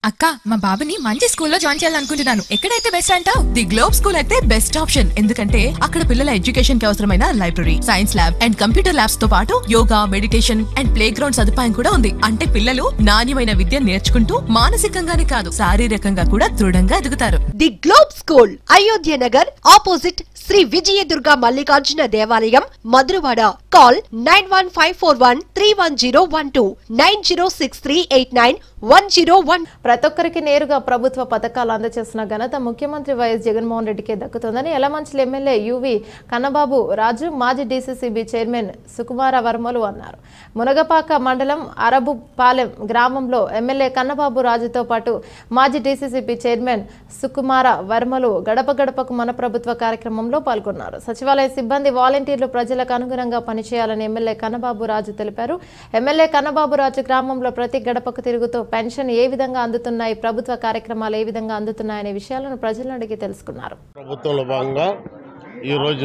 అక్క మా బాబుని మంచి స్కూల్లో జాయిన్ చేయాలనుకుంటున్నాను ఎక్కడైతే బెస్ట్ అంటావు ది గ్లోబ్ స్కూల్ అయితే బెస్ట్ ఆప్షన్ ఎందుకంటే అక్కడ పిల్లల ఎడ్యుకేషన్ కి అవసరమైన library science lab and computer labs తో పాటు yoga meditation and playground సదుపాయం కూడా ఉంది అంటే పిల్లలు నాణ్యమైన విద్య నేర్చుకుంటూ మానసికంగానే కాదు శారీరకంగా కూడా దృఢంగా ఎదుగుతారు the globe school Ayodhya Nagar opposite Sri Vijayadurga Mallikarjuna దేవాలయం Madhurawada call nine one five four one three one zero one two nine zero six three eight nine one zero one ప్రతి ఒక్కరికి నేరుగా ప్రభుత్వ పథకాలు అందజేసిన ఘనత ముఖ్యమంత్రి వైఎస్ జగన్మోహన్ రెడ్డికే దక్కుతుందని ఎలమంచిలి ఎమ్మెల్యే యువి కన్నబాబు రాజు మాజీ డీసీసీబీ చైర్మన్ సుకుమార వర్మలు అన్నారు మునగపాక మండలం అరబుపాలెం గ్రామంలో ఎమ్మెల్యే కన్నబాబు రాజుతో పాటు మాజీ డీసీసీబీ చైర్మన్ సుకుమార వర్మలు గడప గడపకు మన ప్రభుత్వ కార్యక్రమంలో పాల్గొన్నారు సచివాలయ సిబ్బంది వాలంటీర్లు ప్రజలకు అనుగుణంగా పనిచేయాలని ఎమ్మెల్యే కన్నబాబు రాజు తెలిపారు ఎమ్మెల్యే కన్నబాబు రాజు గ్రామంలో ప్రతి గడపకు తిరుగుతూ పెన్షన్ ఏ విధంగా అందుతున్నాయి ప్రభుత్వ కార్యక్రమాలు ఏ విధంగా అందుతున్నాయనే విషయాలను ప్రజలను అడిగి తెలుసుకున్నారు ప్రభుత్వంలో భాగంగా ఈరోజు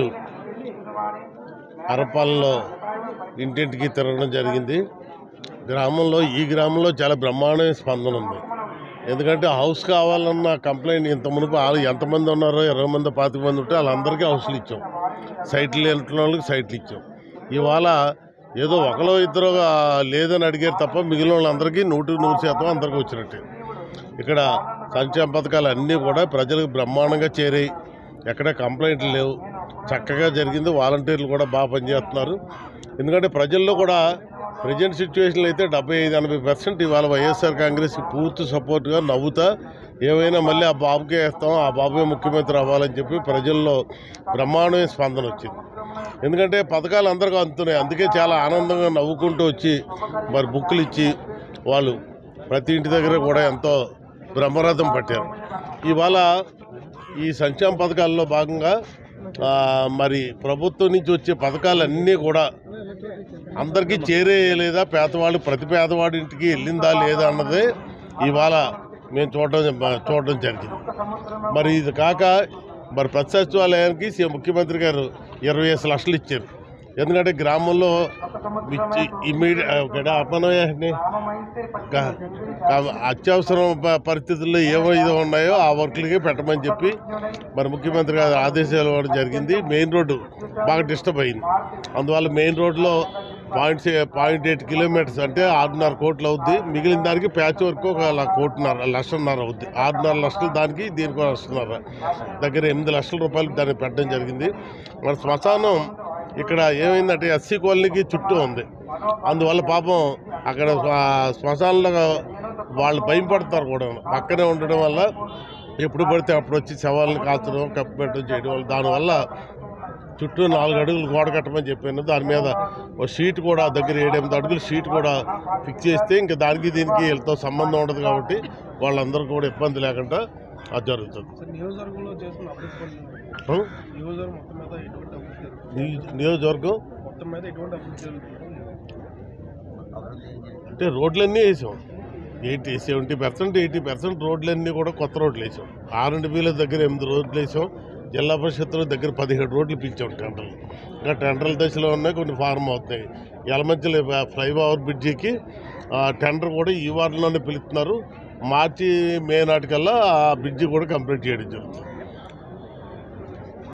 అరపాలలో ఇంటింటికి తిరగడం జరిగింది గ్రామంలో ఈ గ్రామంలో చాలా బ్రహ్మాండమైన స్పందన ఉంది ఎందుకంటే హౌస్ కావాలన్న కంప్లైంట్ ఇంత మునుపు వాళ్ళు ఎంతమంది ఉన్నారో ఇరవై మంది పాతిక మంది ఉంటే వాళ్ళందరికీ హౌస్లు ఇచ్చాం సైట్లు లేని వాళ్ళకి సైట్లు ఇచ్చాం ఇవాళ ఏదో ఒకలో ఇద్దరు లేదని అడిగారు తప్ప మిగిలిన వాళ్ళందరికీ నూటికి నూరు శాతం అందరికీ వచ్చినట్టే ఇక్కడ సంక్షేమ పథకాలు అన్నీ కూడా ప్రజలకు బ్రహ్మాండంగా చేరాయి ఎక్కడ కంప్లైంట్లు లేవు చక్కగా జరిగింది వాలంటీర్లు కూడా బాగా పనిచేస్తున్నారు ఎందుకంటే ప్రజల్లో కూడా ప్రజెంట్ సిచ్యువేషన్లో అయితే డెబ్బై ఐదు ఎనభై పర్సెంట్ ఇవాళ వైఎస్ఆర్ కాంగ్రెస్కి పూర్తి సపోర్ట్గా నవ్వుతా ఏమైనా మళ్ళీ ఆ బాబుకే వేస్తాం ఆ బాబే ముఖ్యమంత్రి అవ్వాలని చెప్పి ప్రజల్లో బ్రహ్మాండమైన స్పందన వచ్చింది ఎందుకంటే పథకాలు అందరికీ అందుతున్నాయి అందుకే చాలా ఆనందంగా నవ్వుకుంటూ వచ్చి మరి బుక్కులు ఇచ్చి వాళ్ళు ప్రతి ఇంటి దగ్గర కూడా ఎంతో బ్రహ్మరథం పట్టారు ఇవాళ ఈ సంక్షేమ పథకాల్లో భాగంగా ఆ, మరి ప్రభుత్వం నుంచి వచ్చే పథకాలన్నీ కూడా అందరికీ చేరే లేదా పేదవాళ్ళు ప్రతి పేదవాడి ఇంటికి వెళ్ళిందా లేదా అన్నదే ఇవాళ మేము చూడడం చూడడం జరిగింది మరి ఇది కాక మరి ప్రతి సచివాలయానికి సీఎం ముఖ్యమంత్రి గారు ఇరవై ఐదు లక్షలు ఇచ్చారు ఎందుకంటే గ్రామంలో ఇమీడియట్ అపనయాన్ని అత్యవసరం ప- పరిస్థితుల్లో ఏమో ఇదో ఉన్నాయో ఆ వర్క్లకే పెట్టమని చెప్పి మరి ముఖ్యమంత్రి గారు ఆదేశాలు ఇవ్వడం జరిగింది మెయిన్ రోడ్డు బాగా డిస్టర్బ్ అయింది అందువల్ల మెయిన్ రోడ్లో పాయింట్ పాయింట్ ఎయిట్ కిలోమీటర్స్ అంటే ఆరున్నర కోట్లు అవుద్ది మిగిలిన దానికి ప్యాచ్ వర్క్ ఒక ల- కోటిన్నర లక్షన్నర అవుద్ది ఆరున్నర లక్షలు దానికి దీనికి ఒక లక్షన్నర దగ్గర ఎనిమిది లక్షల రూపాయలు దాన్ని పెట్టడం జరిగింది మరి శ్మశానం ఇక్కడ ఏమైందంటే ఎస్సీ కాలనీకి చుట్టూ ఉంది అందువల్ల పాపం అక్కడ శ్మ- శ్మశానంలో వాళ్ళు భయం పడతారు కూడా పక్కనే ఉండడం వల్ల ఎప్పుడు పడితే అప్పుడు వచ్చి శవాలను కాల్చడం కప్పెట్టడం చేయడం వల్ల దానివల్ల చుట్టూ నాలుగు అడుగులు గోడ కట్టమని చెప్పాను దాని మీద ఒక షీట్ కూడా దగ్గర ఏడెనిమిది అడుగులు షీట్ కూడా ఫిక్స్ చేస్తే ఇంకా దానికి దీనికి వీళ్ళతో సంబంధం ఉండదు కాబట్టి వాళ్ళందరూ కూడా ఇబ్బంది లేకుండా అది జరుగుతుంది సార్ నియోజకవర్గంలో చేస్తున్న అభివృద్ధి పనులు ఆ? నియోజకవర్గం మొత్తం మీద ఎటువంటి అభివృద్ధి జరుగుతుంది నీ- నియోజకవర్గం మొత్తం మీద ఎటువంటి అభివృద్ధి జరుగుతుంది అంటే రోడ్లన్నీ వేసాం eighty seventy percent eighty percent రోడ్లన్నీ కూడా కొత్త రోడ్లు వేసాం ఆర్ఎండ్బీల దగ్గర ఎనిమిది రోడ్లు వేసాం జిల్లా పరిషత్తుల దగ్గర పదిహేడు రోడ్లు పిచ్చాం టెండర్లు ఇంకా టెండర్ల దశలో ఉన్నాయి కొన్ని ఫార్మ్ అవుతున్నాయి యలమంచిలి ఫ్లైఓవర్ బ్రిడ్జికి ఆ, టెండర్ కూడా ఈ వారంలోనే పిలుస్తున్నారు మార్చి మే నాటికల్లా ఆ బ్రిడ్జి కూడా కంప్లీట్ చేయడం జరుగుతుంది